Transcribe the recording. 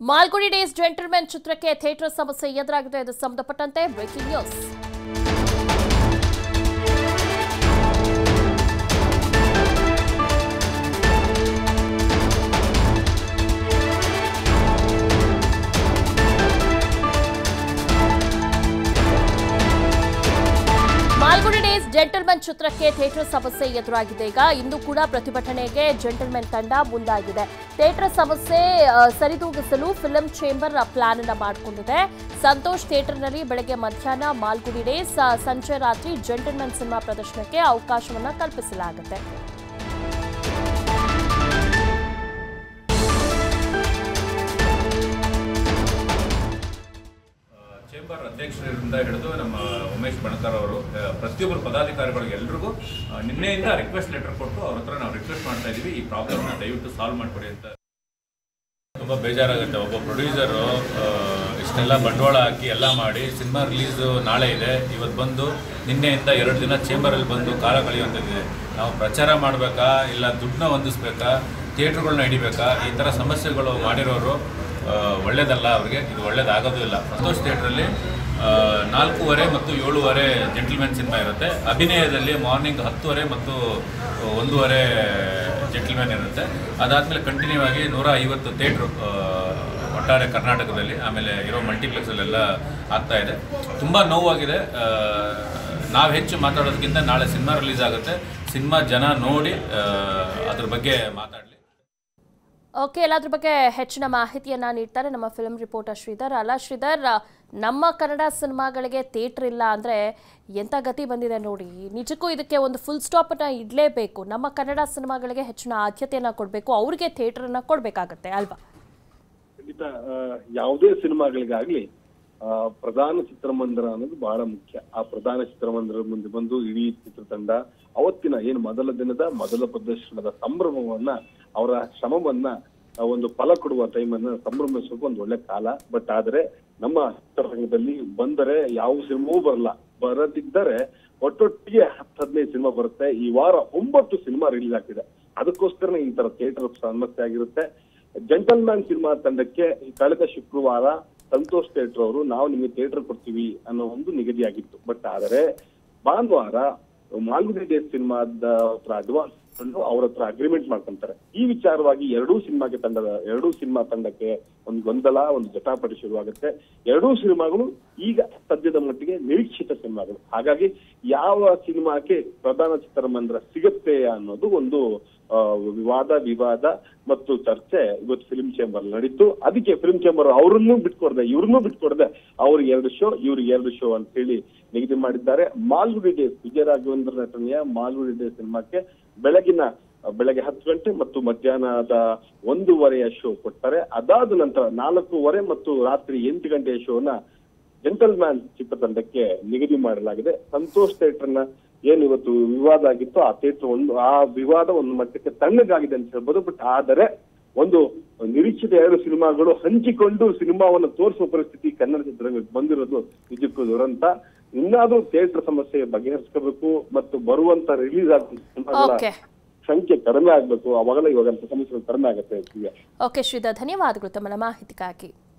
Malgudi days gentlemen ಚಿತ್ರಕ್ಕೆ theatre ಸಮಸ್ಯೆ ಎದುರಾಗಿದೆ ಇದು ಸಂಬಂಧಪಟ್ಟಂತೆ breaking news Malgudi days gentlemen ಚಿತ್ರಕ್ಕೆ ಥಿಯೇಟರ್ ಸಮಸ್ಯೆ ಎದುರಾಗಿದೆ ಈಗ ಇಂದು ಕೂಡ ಪ್ರತಿಭಟನೆಗೆ ಜೆಂಟಲ್ಮೆನ್ ತಂಡ ಮುಂದಾಗಿದೆ ಥಿಯೇಟರ್ ಸಮಸ್ಯೆ ಆ, ಸರಿದೂಗಿಸಲು ಫಿಲ್ಮ್ ಚೇಂಬರ್ ಪ್ಲಾನ್ ಅನ್ನ ಮಾಡಿಕೊಂಡಿದೆ ಸಂತೋಷ್ ಥಿಯೇಟರ್ನಲ್ಲಿ ಬೆಳಗ್ಗೆ ಮಧ್ಯಾಹ್ನ ಮಾಲ್ಗುಡಿ ಡೇಸ್ ಆ, ಸಂಜೆ ರಾತ್ರಿ ಜೆಂಟಲ್ಮೆನ್ ಸಿನಿಮಾ ಪ್ರದರ್ಶನಕ್ಕೆ ಅವಕಾಶವನ್ನ ಕಲ್ಪಿಸಲಾಗುತ್ತೆ ಚೇಂಬರ್ ಅಧ್ಯಕ್ಷರಿಂದ ಹಿಡಿದು ನಮ್ಮ ಉಮೇಶ್ ಬಣಕರ್ ಅವರು ಆ, ಪ್ರತಿಯೊಬ್ಬರು ಪದಾಧಿಕಾರಿಗಳಿಗೆ ಎಲ್ರಿಗೂ ಆ, ನಿನ್ನೆಯಿಂದ ರಿಕ್ವೆಸ್ಟ್ ಲೆಟರ್ ಕೊಟ್ಟು ಅವ್ರ ಹತ್ರ ನಾವು ರಿಕ್ವೆಸ್ಟ್ ಮಾಡ್ತಾ ಇದೀವಿ ಈ ಪ್ರಾಬ್ಲಮ್ನ ದಯವಿಟ್ಟು ಸಾಲ್ವ್ ಮಾಡಿಕೊಡಿ ಅಂತ ತುಂಬ ಬೇಜಾರಾಗುತ್ತೆ ಒಬ್ಬ ಪ್ರೊಡ್ಯೂಸರು ಇಷ್ಟೆಲ್ಲ ಬಂಡವಾಳ ಹಾಕಿ ಎಲ್ಲ ಮಾಡಿ ಸಿನಿಮಾ ರಿಲೀಸು ನಾಳೆ ಇದೆ ಇವತ್ತು ಬಂದು ನಿನ್ನೆಯಿಂದ ಎರಡು ದಿನ ಚೇಂಬರಲ್ಲಿ ಬಂದು ಕಾಲ ಕಳೆಯುವಂಥದ್ದಿದೆ ನಾವು ಪ್ರಚಾರ ಮಾಡಬೇಕಾ ಇಲ್ಲ ದುಡ್ಡನ್ನ ಹೊಂದಿಸ್ಬೇಕಾ ಥಿಯೇಟ್ರುಗಳನ್ನ ಹಿಡಿಬೇಕಾ ಈ ಥರ ಸಮಸ್ಯೆಗಳು ಮಾಡಿರೋರು ಆ, ಒಳ್ಳೇದಲ್ಲ ಅವ್ರಿಗೆ ಇದು ಒಳ್ಳೇದಾಗೋದು ಇಲ್ಲ ಸಂತೋಷ್ ಥಿಯೇಟ್ರಲ್ಲಿ ನಾಲ್ಕೂವರೆ ಮತ್ತು ಏಳುವರೆ ಜೆಂಟಲ್ಮೆನ್ ಸಿನಿಮಾ ಇರುತ್ತೆ ಅಭಿನಯದಲ್ಲಿ ಮಾರ್ನಿಂಗ್ ಹತ್ತುವರೆ ಮತ್ತು ಒಂದೂವರೆ ಜೆಂಟಲ್ಮೆನ್ ಇರುತ್ತೆ ಅದಾದಮೇಲೆ ಕಂಟಿನ್ಯೂ ಆಗಿ ನೂರ ಐವತ್ತು ಥಿಯೇಟ್ರು ಒಟ್ಟಾರೆ ಕರ್ನಾಟಕದಲ್ಲಿ ಆಮೇಲೆ ಇರೋ ಮಲ್ಟಿಪ್ಲೆಕ್ಸಲ್ಲೆಲ್ಲ ಆಗ್ತಾ ಇದೆ ತುಂಬ ನೋವಾಗಿದೆ ನಾವು ಹೆಚ್ಚು ಮಾತಾಡೋದಕ್ಕಿಂತ ನಾಳೆ ಸಿನಿಮಾ ರಿಲೀಸ್ ಆಗುತ್ತೆ ಸಿನಿಮಾ ಜನ ನೋಡಿ ಆ, ಅದ್ರ ಬಗ್ಗೆ ಮಾತಾಡಲಿ ಓಕೆ ಎಲ್ಲದ್ರ ಬಗ್ಗೆ ಹೆಚ್ಚಿನ ಮಾಹಿತಿಯನ್ನ ನೀಡ್ತಾರೆ ನಮ್ಮ ಫಿಲ್ಮ್ ರಿಪೋರ್ಟರ್ ಶ್ರೀಧರ್ ಅಲ್ಲ ಶ್ರೀಧರ್ ನಮ್ಮ ಕನ್ನಡ ಸಿನಿಮಾಗಳಿಗೆ ಥಿಯೇಟರ್ ಇಲ್ಲ ಅಂದ್ರೆ ಎಂಥ ಗತಿ ಬಂದಿದೆ ನೋಡಿ ನಿಜಕ್ಕೂ ಇದಕ್ಕೆ ಒಂದು ಫುಲ್ ಸ್ಟಾಪನ್ನ ಇಡಲೇಬೇಕು ನಮ್ಮ ಕನ್ನಡ ಸಿನಿಮಾಗಳಿಗೆ ಹೆಚ್ಚಿನ ಆದ್ಯತೆಯನ್ನ ಕೊಡಬೇಕು ಅವ್ರಿಗೆ ಥಿಯೇಟರ್ನ ಕೊಡಬೇಕಾಗತ್ತೆ ಅಲ್ವಾ ಖಂಡಿತ ಆ, ಯಾವುದೇ ಸಿನಿಮಾಗಳಿಗಾಗ್ಲಿ ಆ, ಪ್ರಧಾನ ಚಿತ್ರಮಂದಿರ ಅನ್ನೋದು ಬಹಳ ಮುಖ್ಯ ಆ ಪ್ರಧಾನ ಚಿತ್ರಮಂದಿರ ಮುಂದೆ ಬಂದು ಇಡೀ ಚಿತ್ರತಂಡ ಅವತ್ತಿನ ಏನು ಮೊದಲ ದಿನದ ಮೊದಲ ಪ್ರದರ್ಶನದ ಸಂಭ್ರಮವನ್ನ ಅವರ ಶ್ರಮವನ್ನ ಆ, ಒಂದು ಫಲ ಕೊಡುವ ಟೈಮನ್ನ ಸಂಭ್ರಮಿಸೋಕೆ ಒಂದು ಒಳ್ಳೆ ಕಾಲ ಬಟ್ ಆದ್ರೆ ನಮ್ಮ ಚಿತ್ರರಂಗದಲ್ಲಿ ಬಂದರೆ ಯಾವ ಸಿನಿಮಾವೂ ಬರಲ್ಲ ಬರದಿದ್ದರೆ ಒಟ್ಟೊಟ್ಟಿಗೆ ಹತ್ತು ಹದಿನೈದು ಸಿನಿಮಾ ಬರುತ್ತೆ ಈ ವಾರ ಒಂಬತ್ತು ಸಿನಿಮಾ ರಿಲೀಸ್ ಆಗ್ತಿದೆ ಅದಕ್ಕೋಸ್ಕರನೇ ಈ ತರ ಥಿಯೇಟರ್ ಸಮಸ್ಯೆ ಆಗಿರುತ್ತೆ ಜಂಟಲ್ ಮ್ಯಾನ್ ಸಿನಿಮಾ ತಂಡಕ್ಕೆ ಕಳೆದ ಶುಕ್ರವಾರ ಸಂತೋಷ್ ಥಿಯೇಟರ್ ಅವರು ನಾವು ನಿಮಗೆ ಥಿಯೇಟರ್ ಕೊಡ್ತೀವಿ ಅನ್ನೋ ಒಂದು ನಿಗದಿಯಾಗಿತ್ತು ಬಟ್ ಆದರೆ ಭಾನುವಾರ ಮಾಲ್ಗುಡಿ ಡೇಸ್ ಸಿನಿಮಾದ ಹತ್ರ ಅಡ್ವಾನ್ಸ್ ಅವ್ರ ಹತ್ರ ಅಗ್ರಿಮೆಂಟ್ ಮಾಡ್ಕೊಂತಾರೆ ಈ ವಿಚಾರವಾಗಿ ಎರಡೂ ಸಿನಿಮಾಗೆ ತಂಡದ ಎರಡೂ ಸಿನಿಮಾ ತಂಡಕ್ಕೆ ಒಂದು ಗೊಂದಲ ಒಂದು ಜಟಾಪಟಿ ಶುರುವಾಗುತ್ತೆ ಎರಡೂ ಸಿನಿಮಾಗಳು ಈಗ ಸದ್ಯದ ಮಟ್ಟಿಗೆ ನಿರೀಕ್ಷಿತ ಸಿನಿಮಾಗಳು ಹಾಗಾಗಿ ಯಾವ ಸಿನಿಮಾಕ್ಕೆ ಪ್ರಧಾನ ಚಿತ್ರಮಂದಿರ ಸಿಗುತ್ತೆ ಅನ್ನೋದು ಒಂದು ಆ, ವಿವಾದ ವಿವಾದ ಮತ್ತು ಚರ್ಚೆ ಇವತ್ತು ಫಿಲ್ಮ್ ಚೇಂಬರ್ ನಡೀತು ಅದಕ್ಕೆ ಫಿಲ್ಮ್ ಚೇಂಬರ್ ಅವ್ರನ್ನೂ ಬಿಟ್ಕೊಡ್ದೆ ಇವ್ರನ್ನೂ ಬಿಟ್ಕೊಡ್ದೆ ಅವ್ರಿಗೆ ಎರಡು ಶೋ ಇವ್ರಿಗೆ ಎರಡು ಶೋ ಅಂತ ಹೇಳಿ ನಿಗದಿ ಮಾಡಿದ್ದಾರೆ ಮಾಲ್ಗುಡಿ ಡೇಸ್ ವಿಜಯ ರಾಘವೇಂದ್ರ ನಟನೆಯ ಮಾಲ್ಗುಡಿ ಡೇಸ್ ಸಿನಿಮಾಕ್ಕೆ ಬೆಳಗಿನ ಬೆಳಗ್ಗೆ ಹತ್ತು ಗಂಟೆ ಮತ್ತು ಮಧ್ಯಾಹ್ನದ ಒಂದೂವರೆಯ ಶೋ ಕೊಡ್ತಾರೆ ಅದಾದ ನಂತರ ನಾಲ್ಕೂವರೆ ಮತ್ತು ರಾತ್ರಿ ಎಂಟು ಗಂಟೆಯ ಶೋನ ಜೆಂಟಲ್ ಮ್ಯಾನ್ ಚಿತ್ರತಂಡಕ್ಕೆ ನಿಗದಿ ಮಾಡಲಾಗಿದೆ ಸಂತೋಷ್ ಥಿಯೇಟರ್ನ ಏನ್ ಇವತ್ತು ವಿವಾದ ಆಗಿತ್ತು ಆ ಥಿಯೇಟರ್ ಒಂದು ಆ ವಿವಾದ ಒಂದು ಮಟ್ಟಕ್ಕೆ ತಣ್ಣಗಾಗಿದೆ ಅಂತ ಹೇಳ್ಬೋದು ಬಟ್ ಆದರೆ ಒಂದು ನಿರೀಕ್ಷಿತ ಎರಡು ಸಿನಿಮಾಗಳು ಹಂಚಿಕೊಂಡು ಸಿನಿಮಾವನ್ನು ತೋರಿಸುವ ಪರಿಸ್ಥಿತಿ ಕನ್ನಡ ಚಿತ್ರರಂಗಕ್ಕೆ ಬಂದಿರೋದು ನಿಜಕ್ಕೂ ದುರಂತ ಇನ್ನಾದ್ರೂ ಥಿಯೇಟರ್ ಸಮಸ್ಯೆ ಬಗೆಹರಿಸ್ಕೋಬೇಕು ಮತ್ತು ಬರುವಂತ ರಿಲೀಸ್ ಆಗುವ ಸಿನಿಮಾಗಳ ಓಕೆ ಸಂಖ್ಯೆ ಕಡಿಮೆ ಆಗ್ಬೇಕು ಅವಾಗಲೇ ಇವಾಗ ಸಮಸ್ಯೆಗಳು ಕಡಿಮೆ ಆಗುತ್ತೆ ಈಗ ಓಕೆ ಶ್ರೀಧರ್ ಧನ್ಯವಾದಗಳು ತಮ್ಮ ಮಾಹಿತಿಗಾಗಿ